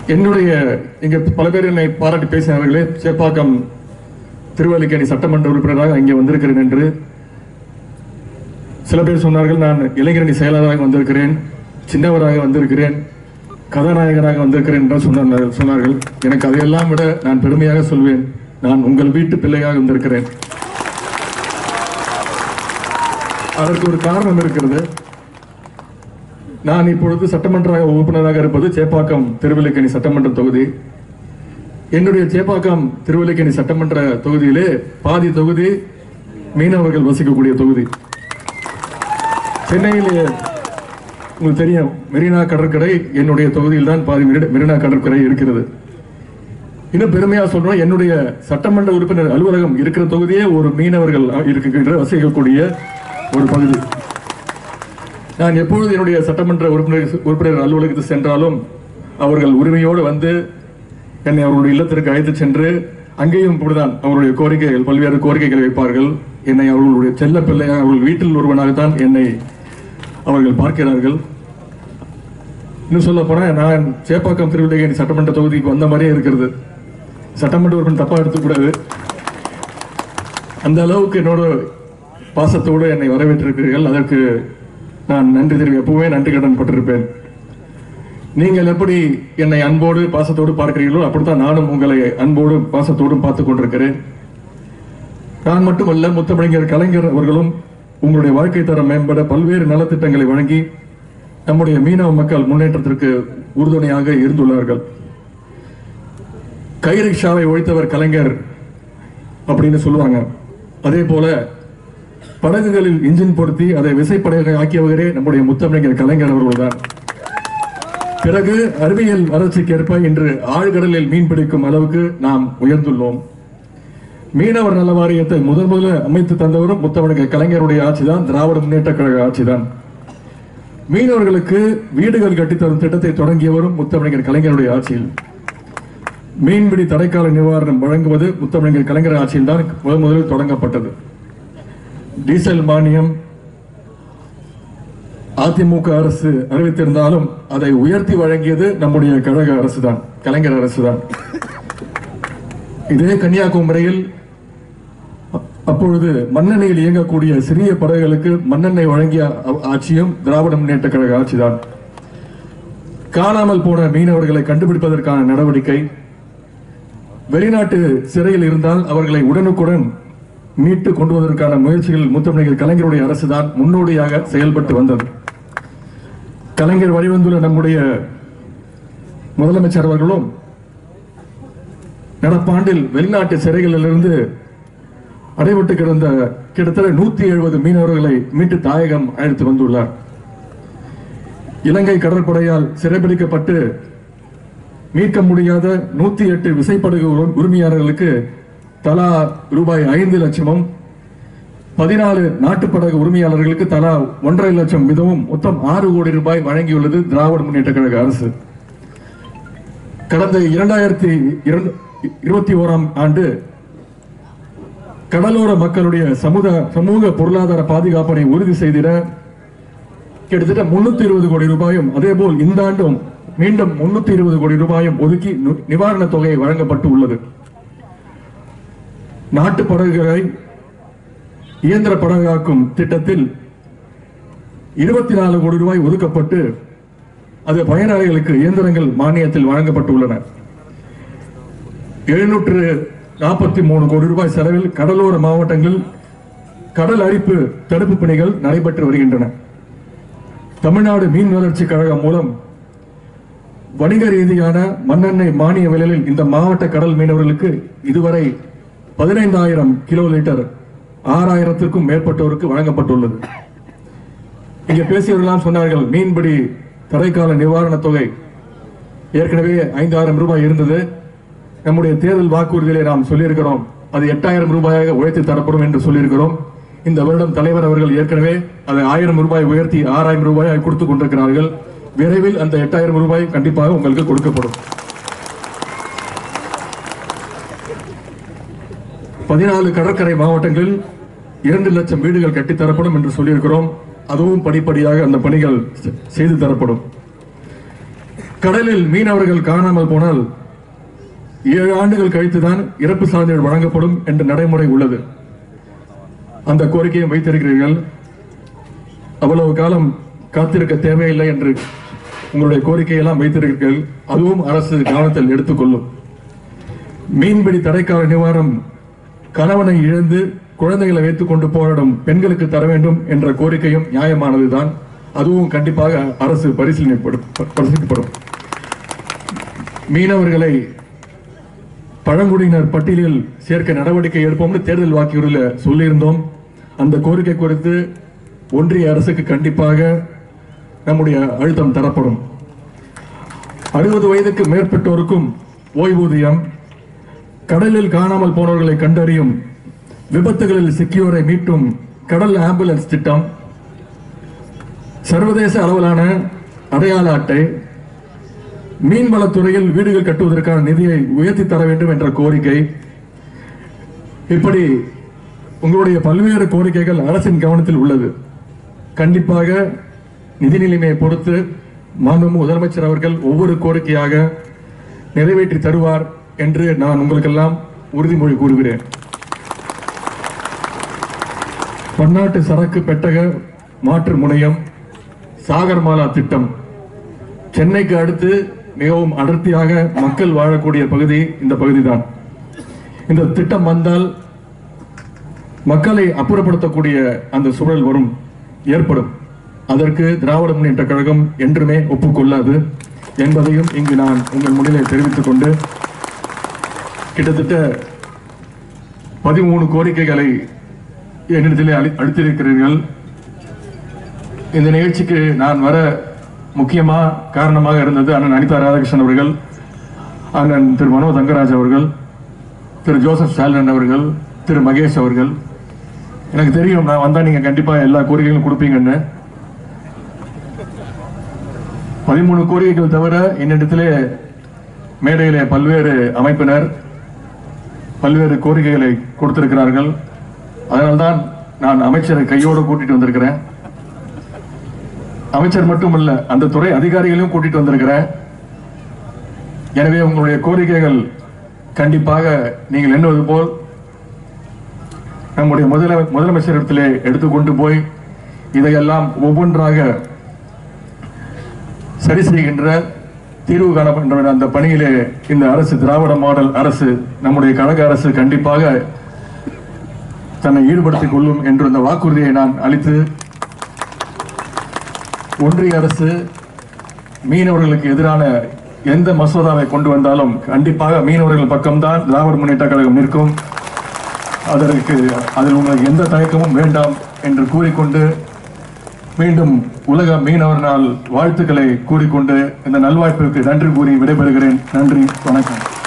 என்னுடைய இங்க பல பேர் என்னை பாராட்டி பேசினார்களே சேப்பாக்கம் திருவல்லிக்கேணி சட்டமன்ற உறுப்பினராக இங்கே வந்திருக்கிறேன் என்று சில பேர் சொன்னார்கள் நான் இளைஞரணி செயலாளராக வந்திருக்கிறேன் சின்னவராக வந்திருக்கிறேன் கதாநாயகராக வந்திருக்கிறேன் என்று சொன்னார்கள் சொன்னார்கள் எனக்கு அதையெல்லாம் விட நான் பெருமையாக சொல்வேன் நான் உங்கள் வீட்டு பிள்ளையாக வந்திருக்கிறேன் அதற்கு ஒரு காரணம் இருக்கிறது நான் இப்பொழுது சட்டமன்ற உறுப்பினராக இருப்பது சேப்பாக்கம் திருவல்லிக்கேணி சட்டமன்ற தொகுதி என்னுடைய சேப்பாக்கம் திருவல்லிக்கேணி சட்டமன்ற தொகுதியிலே பாதி தொகுதி மீனவர்கள் வசிக்கக்கூடிய தொகுதி சென்னையிலே உங்களுக்கு தெரியும் மெரினா கடற்கரை என்னுடைய தொகுதியில் தான் பாதி மெரி- மெரினா கடற்கரை இருக்கிறது இன்னும் பெருமையா சொல்றோம் என்னுடைய சட்டமன்ற உறுப்பினர் அலுவலகம் இருக்கிற தொகுதியே ஒரு மீனவர்கள் இருக்கின்ற வசிக்கக்கூடிய ஒரு பகுதி நான் எப்பொழுது என்னுடைய சட்டமன்ற உறுப்பினர் உறுப்பினர் அலுவலகத்துக்கு சென்றாலும் அவர்கள் உரிமையோடு வந்து என்னை அவர்களுடைய இல்லத்திற்கு அழைத்து சென்று அங்கேயும் இப்படிதான் அவருடைய கோரிக்கைகள் பல்வேறு கோரிக்கைகளை வைப்பார்கள் என்னை அவர்களுடைய செல்ல பிள்ளையாக அவர்கள் வீட்டில் ஒருவனாகத்தான் என்னை அவர்கள் பார்க்கிறார்கள் இன்னும் சொல்ல போனா நான் சேப்பாக்கம் திருவில்லையேணி சட்டமன்ற தொகுதிக்கு வந்த மாதிரியே இருக்கிறது சட்டமன்ற உறுப்பினர் தப்பா எடுத்துக்கூடாது அந்த அளவுக்கு என்னோட பாசத்தோடு என்னை வரவேற்றிருக்கிறீர்கள் அதற்கு நான் நன்றி தெரிவி எப்பவுமே நன்றி கடன் பட்டிருப்பேன் நீங்கள் எப்படி என்னை அன்போடு பாசத்தோடு பார்க்கிறீர்களோ அப்படித்தான் நானும் உங்களை அன்போடு பாசத்தோடும் பார்த்துக் கொண்டிருக்கிறேன் நான் மட்டுமல்ல முத்தமிழர் கலைஞர் அவர்களும் உங்களுடைய வாழ்க்கை தரம் மேம்பட பல்வேறு நலத்திட்டங்களை வழங்கி நம்முடைய மீனவ மக்கள் முன்னேற்றத்திற்கு உறுதுணையாக இருந்துள்ளார்கள் கை ரிக்ஷாவை ஒழித்தவர் கலைஞர் அப்படின்னு சொல்லுவாங்க அதே போல படகுகளில் இன்ஜின் பொருத்தி அதை விசைப்படகை ஆக்கியவரே நம்முடைய முத்தமிழர் கலைஞர் அவர்கள்தான் பிறகு அறிவியல் வளர்ச்சிக்கேற்ப இன்று ஆழ்கடலில் மீன் பிடிக்கும் அளவுக்கு நாம் உயர்ந்துள்ளோம் மீனவர் நல வாரியத்தை முதன் முதல்ல அமைத்து தந்தவரும் முத்தமிழக கலைஞருடைய ஆட்சிதான் திராவிட முன்னேற்ற கழக ஆட்சிதான் மீனவர்களுக்கு வீடுகள் கட்டித்தரும் திட்டத்தை தொடங்கியவரும் முத்தமிழர் கலைஞருடைய ஆட்சியில் மீன்பிடி தடைக்கால நிவாரணம் வழங்குவது முத்தமிழர் கலைஞர் ஆட்சியில் தான் முதன் முதலில் தொடங்கப்பட்டது டீசல் மானியம் அதிமுக அரசு அறிவித்திருந்தாலும் அதை உயர்த்தி வழங்கியது நம்முடைய கழக அரசுதான் கலைஞர் அரசுதான் இதே கன்னியாகுமரியில் அ- அப்பொழுது மண்ணெண்ணெயில் இயங்கக்கூடிய சிறிய படகுகளுக்கு மண்ணெண்ணெய் வழங்கிய ஆ- ஆட்சியும் திராவிட முன்னேற்ற கழக ஆட்சிதான் காணாமல் போன மீனவர்களை கண்டுபிடிப்பதற்கான நடவடிக்கை வெளிநாட்டு சிறையில் இருந்தால் அவர்களை உடனுக்குடன் மீட்டு கொண்டு வருவதற்கான முயற்சிகள் முத்தமிழர் கலைஞருடைய அரசுதான் முன்னோடியாக செயல்பட்டு வந்தது கலைஞர் வழிவந்துள்ள நம்முடைய முதலமைச்சர் அவர்களும் நடப்பாண்டில் வெளிநாட்டு சிறைகளிலிருந்து அடைபட்டு கிடந்த கிட்டத்தட்ட நூத்தி எழுபது மீனவர்களை மீட்டு தாயகம் அழைத்து வந்துள்ளார் இலங்கை கடற்படையால் சிறைபிடிக்கப்பட்டு மீட்க முடியாத நூத்தி எட்டு விசைப்படகு உரி- உரிமையாளர்களுக்கு தலா ரூபாய் ஐந்து லட்சமும் பதினாலு நாட்டுப்படகு உரிமையாளர்களுக்கு தலா ஒன்றரை லட்சம் வீதமும் மொத்தம் ஆறு கோடி ரூபாய் வழங்கியுள்ளது திராவிட முன்னேற்ற கழக அரசு கடந்த இரண்டாயிரத்தி இருபத்தி ஓராம் ஆண்டு கடலோர மக்களுடைய சமுத சமூக பொருளாதார பாதுகாப்பினை உறுதி செய்திட கிட்டத்தட்ட முன்னூத்தி இருபது கோடி ரூபாயும் அதேபோல் இந்த ஆண்டும் மீண்டும் முன்னூத்தி இருபது கோடி ரூபாயும் ஒதுக்கி நு- நிவாரணத் தொகை வழங்கப்பட்டு உள்ளது நாட்டு படகுகளை இயந்திர படகாக்கும் திட்டத்தில் இருபத்தி நாலு கோடி ரூபாய் ஒதுக்கப்பட்டு அது பயனாளிகளுக்கு இயந்திரங்கள் மானியத்தில் வழங்கப்பட்டுள்ளன எழுநூற்று நாற்பத்தி மூணு கோடி ரூபாய் செலவில் கடலோர மாவட்டங்களில் கடல் அரிப்பு தடுப்பு பணிகள் நடைபெற்று வருகின்றன தமிழ்நாடு மீன் வளர்ச்சி கழகம் மூலம் வணிக ரீதியான மண்ணெண்ணெய் மானிய விலையில் இந்த மாவட்ட கடல் மீனவர்களுக்கு இதுவரை பதினைந்தாயிரம் கிலோ லிட்டர் ஆறாயிரத்திற்கும் மேற்பட்டோருக்கு வழங்கப்பட்டுள்ளது இங்க பேசியவர்களாம் சொன்னார்கள் மீன்பிடி தடைக்கால நிவாரணத் தொகை ஏற்கனவே ஐந்தாயிரம் ரூபாய் இருந்தது நம்முடைய தேர்தல் வாக்குறுதியிலே நாம் சொல்லியிருக்கிறோம் அது எட்டாயிரம் ரூபாயாக உயர்த்தி தரப்படும் என்று சொல்லியிருக்கிறோம் இந்த வருடம் தலைவர் அவர்கள் ஏற்கனவே அதை ஆயிரம் ரூபாய் உயர்த்தி ஆறாயிரம் ரூபாய் கொடுத்துக் கொண்டிருக்கிறார்கள் விரைவில் அந்த எட்டாயிரம் ரூபாய் கண்டிப்பாக உங்களுக்கு கொடுக்கப்படும் பதினாலு கடற்கரை மாவட்டங்களில் இரண்டு லட்சம் வீடுகள் கட்டித்தரப்படும் என்று சொல்லியிருக்கிறோம் அதுவும் படிப்படியாக அந்த பணிகள் செ- செய்து தரப்படும் கடலில் மீனவர்கள் காணாமல் போனால் ஏழு ஆண்டுகள் கழித்துதான் இறப்பு சான்றிதழ் வழங்கப்படும் என்ற நடைமுறை உள்ளது அந்த கோரிக்கையை வைத்திருக்கிறீர்கள் அவ்வளவு காலம் காத்திருக்க தேவையில்லை என்று உங்களுடைய கோரிக்கையெல்லாம் வைத்திருக்கிறீர்கள் அதுவும் அரசு கவனத்தில் எடுத்துக்கொள்ளும் மீன்பிடி தடைக்கால நிவாரணம் கணவனை இழந்து குழந்தைகளை வைத்துக் கொண்டு போராடும் பெண்களுக்கு தர வேண்டும் என்ற கோரிக்கையும் நியாயமானதுதான் அதுவும் கண்டிப்பாக அரசு பரிசீலனைப்படும் பரிசீலிக்கப்படும் மீனவர்களை பழங்குடியினர் பட்டியலில் சேர்க்க நடவடிக்கை எடுப்போம்னு தேர்தல் வாக்குறுதியில் சொல்லியிருந்தோம் அந்த கோரிக்கை குறித்து ஒன்றிய அரசுக்கு கண்டிப்பாக நம்முடைய அழுத்தம் தரப்படும் அறுபது வயதுக்கு மேற்பட்டோருக்கும் ஓய்வூதியம் கடலில் காணாமல் போனவர்களை கண்டறியும் விபத்துகளில் சிக்கியோரை மீட்டும் கடல் ஆம்புலன்ஸ் திட்டம் சர்வதேச அளவிலான அடையாள அட்டை மீன்வளத்துறையில் வீடுகள் கட்டுவதற்கான நிதியை உயர்த்தி தர வேண்டும் என்ற கோரிக்கை இப்படி உங்களுடைய பல்வேறு கோரிக்கைகள் அரசின் கவனத்தில் உள்ளது கண்டிப்பாக நிதி நிலைமையை பொறுத்து மாண்புமிகு முதலமைச்சர் அவர்கள் ஒவ்வொரு கோரிக்கையாக நிறைவேற்றி தருவார் என்று நான் உங்களுக்கெல்லாம் உறுதிமொழி கூறுகிறேன் பன்னாட்டு சரக்கு பெட்டக மாற்று முனையம் சாகர்மாலா திட்டம் சென்னைக்கு அடுத்து மிகவும் அடர்த்தியாக மக்கள் வாழக்கூடிய பகுதி இந்த பகுதிதான் இந்த திட்டம் வந்தால் மக்களை அப்புறப்படுத்தக்கூடிய அந்த சூழல் வரும் ஏற்படும் அதற்கு திராவிட முன்னேற்ற கழகம் என்றுமே ஒப்புக்கொள்ளாது என்பதையும் இங்கு நான் உங்கள் முன்னிலை தெரிவித்துக் கொண்டு கிட்டத்தட்ட பதிமூணு கோரிக்கைகளை என்னிடத்திலே அளி- அளித்திருக்கிறீர்கள் இந்த நிகழ்ச்சிக்கு நான் வர முக்கியமா காரணமாக இருந்தது அண்ணன் அனிதா ராதாகிருஷ்ணன் அவர்கள் அண்ணன் திரு மனோ தங்கராஜ் அவர்கள் திரு ஜோசப் ஸ்டாலின் அவர்கள் திரு மகேஷ் அவர்கள் எனக்கு தெரியும் நான் வந்தா நீங்க கண்டிப்பா எல்லா கோரிக்கைகளும் கொடுப்பீங்கன்னு பதிமூணு கோரிக்கைகள் தவிர என்னிடத்திலே மேடையிலே பல்வேறு அமைப்பினர் பல்வேறு கோரிக்கைகளை கொடுத்திருக்கிறார்கள் அதனால்தான் நான் அமைச்சரை கையோடு கூட்டிட்டு வந்திருக்கிறேன் அமைச்சர் மட்டுமல்ல அந்த துறை அதிகாரிகளையும் கூட்டிட்டு வந்திருக்கிறேன் எனவே உங்களுடைய கோரிக்கைகள் கண்டிப்பாக நீங்கள் எண்ணுவது போல் நம்முடைய முதல முதலமைச்சரிடத்திலே எடுத்துக்கொண்டு போய் இதையெல்லாம் ஒவ்வொன்றாக சரி செய்கின்ற தீர்வு காணப்படுகின்ற அந்த பணியிலே இந்த அரசு திராவிட மாடல் அரசு நம்முடைய கழக அரசு கண்டிப்பாக தன்னை ஈடுபடுத்திக் கொள்ளும் என்ற அந்த வாக்குறுதியை நான் அளித்து ஒன்றிய அரசு மீனவர்களுக்கு எதிரான எந்த மசோதாவை கொண்டு வந்தாலும் கண்டிப்பாக மீனவர்கள் பக்கம்தான் திராவிட முன்னேற்ற கழகம் நிற்கும் அதற்கு அதில் உங்களுக்கு எந்த தயக்கமும் வேண்டாம் என்று கூறிக்கொண்டு மீண்டும் உலக மீனவர் நாள் வாழ்த்துக்களை கூறிக்கொண்டு இந்த நல்வாய்ப்பிற்கு நன்றி கூறி விடைபெறுகிறேன் நன்றி வணக்கம்